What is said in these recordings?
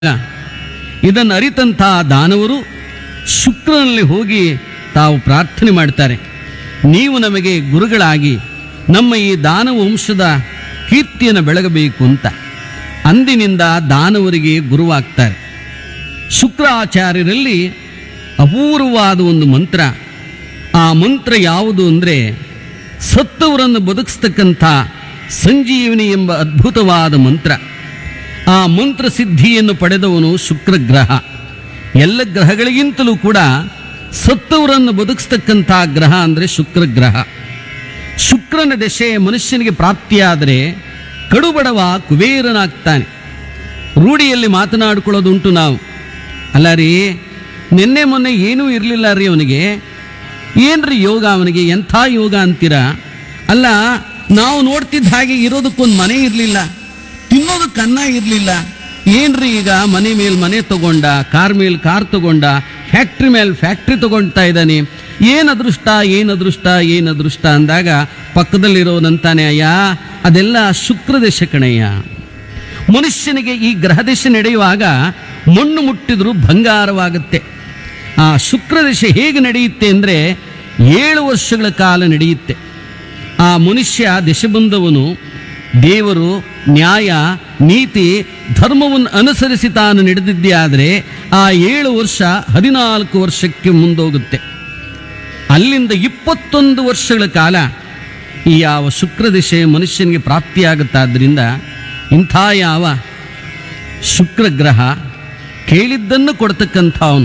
ಇದನ್ನು ಅರಿತಂಥ ದಾನವರು ಶುಕ್ರನಲ್ಲಿ ಹೋಗಿ ತಾವು ಪ್ರಾರ್ಥನೆ ಮಾಡ್ತಾರೆ ನೀವು ನಮಗೆ ಗುರುಗಳಾಗಿ ನಮ್ಮ ಈ ದಾನವ ವಂಶದ ಕೀರ್ತಿಯನ್ನು ಬೆಳಗಬೇಕು ಅಂತ ಅಂದಿನಿಂದ ದಾನವರಿಗೆ ಗುರುವಾಗ್ತಾರೆ ಶುಕ್ರಾಚಾರ್ಯರಲ್ಲಿ ಅಪೂರ್ವವಾದ ಒಂದು ಮಂತ್ರ ಆ ಮಂತ್ರ ಯಾವುದು ಅಂದರೆ ಸತ್ತವರನ್ನು ಬದುಕಿಸ್ತಕ್ಕಂಥ ಸಂಜೀವನಿ ಎಂಬ ಅದ್ಭುತವಾದ ಮಂತ್ರ ಆ ಮಂತ್ರ ಸಿದ್ಧಿಯನ್ನು ಪಡೆದವನು ಶುಕ್ರಗ್ರಹ ಎಲ್ಲ ಗ್ರಹಗಳಿಗಿಂತಲೂ ಕೂಡ ಸತ್ತವರನ್ನು ಬದುಕಿಸ್ತಕ್ಕಂಥ ಗ್ರಹ ಅಂದರೆ ಶುಕ್ರಗ್ರಹ ಶುಕ್ರನ ದಶೆ ಮನುಷ್ಯನಿಗೆ ಪ್ರಾಪ್ತಿಯಾದರೆ ಕಡುಬಡವ ಕುಬೇರನಾಗ್ತಾನೆ ರೂಢಿಯಲ್ಲಿ ಮಾತನಾಡ್ಕೊಳ್ಳೋದುಂಟು ನಾವು ಅಲ್ಲ ರೀ ನಿನ್ನೆ ಮೊನ್ನೆ ಏನೂ ಇರಲಿಲ್ಲ ರೀ ಅವನಿಗೆ ಏನ್ರಿ ಯೋಗ ಅವನಿಗೆ ಎಂಥ ಯೋಗ ಅಂತೀರಾ ಅಲ್ಲ ನಾವು ನೋಡ್ತಿದ್ದ ಹಾಗೆ ಇರೋದಕ್ಕೊಂದು ಮನೆ ಇರಲಿಲ್ಲ ತಿನ್ನೋದಕ್ಕೆ ಅನ್ನ ಇರಲಿಲ್ಲ ಏನ್ರಿ ಈಗ ಮನೆ ಮೇಲೆ ಮನೆ ತಗೊಂಡ ಕಾರ್ ಮೇಲೆ ಕಾರ್ ತಗೊಂಡ ಫ್ಯಾಕ್ಟ್ರಿ ಮೇಲೆ ಫ್ಯಾಕ್ಟ್ರಿ ತಗೊಳ್ತಾ ಇದ್ದಾನೆ ಏನು ಅದೃಷ್ಟ ಏನು ಅದೃಷ್ಟ ಏನು ಅದೃಷ್ಟ ಅಂದಾಗ ಪಕ್ಕದಲ್ಲಿರೋನಂತಾನೆ ಅಯ್ಯ ಅದೆಲ್ಲ ಶುಕ್ರದೇಶ ಕಣಯ್ಯ ಮನುಷ್ಯನಿಗೆ ಈ ಗ್ರಹದಶೆ ನಡೆಯುವಾಗ ಮಣ್ಣು ಮುಟ್ಟಿದರೂ ಬಂಗಾರವಾಗುತ್ತೆ ಆ ಶುಕ್ರದಶೆ ಹೇಗೆ ನಡೆಯುತ್ತೆ ಅಂದರೆ ಏಳು ವರ್ಷಗಳ ಕಾಲ ನಡೆಯುತ್ತೆ ಆ ಮನುಷ್ಯ ದಶೆ ಬಂದವನು ದೇವರು ನ್ಯಾಯ ನೀತಿ ಧರ್ಮವನ್ನು ಅನುಸರಿಸಿ ತಾನು ನಡೆದಿದ್ದೇ ಆದರೆ ಆ ಏಳು ವರ್ಷ ಹದಿನಾಲ್ಕು ವರ್ಷಕ್ಕೆ ಮುಂದೋಗುತ್ತೆ ಅಲ್ಲಿಂದ ಇಪ್ಪತ್ತೊಂದು ವರ್ಷಗಳ ಕಾಲ ಈ ಯಾವ ಶುಕ್ರದಿಶೆ ಮನುಷ್ಯನಿಗೆ ಪ್ರಾಪ್ತಿಯಾಗುತ್ತಾದ್ದರಿಂದ ಇಂಥ ಯಾವ ಶುಕ್ರಗ್ರಹ ಕೇಳಿದ್ದನ್ನು ಕೊಡ್ತಕ್ಕಂಥವನು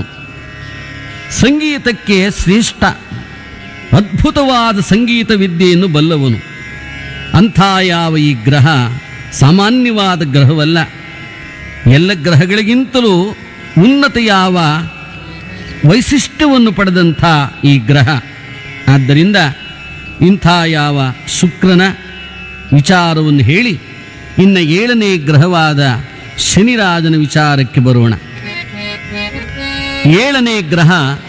ಸಂಗೀತಕ್ಕೆ ಶ್ರೇಷ್ಠ ಅದ್ಭುತವಾದ ಸಂಗೀತ ವಿದ್ಯೆಯನ್ನು ಬಲ್ಲವನು ಅಂಥ ಯಾವ ಈ ಗ್ರಹ ಸಾಮಾನ್ಯವಾದ ಗ್ರಹವಲ್ಲ ಎಲ್ಲ ಗ್ರಹಗಳಿಗಿಂತಲೂ ಉನ್ನತ ಯಾವ ವೈಶಿಷ್ಟ್ಯವನ್ನು ಪಡೆದಂಥ ಈ ಗ್ರಹ ಆದ್ದರಿಂದ ಇಂಥ ಯಾವ ಶುಕ್ರನ ವಿಚಾರವನ್ನು ಹೇಳಿ ಇನ್ನು ಏಳನೇ ಗ್ರಹವಾದ ಶನಿರಾಜನ ವಿಚಾರಕ್ಕೆ ಬರೋಣ ಏಳನೇ ಗ್ರಹ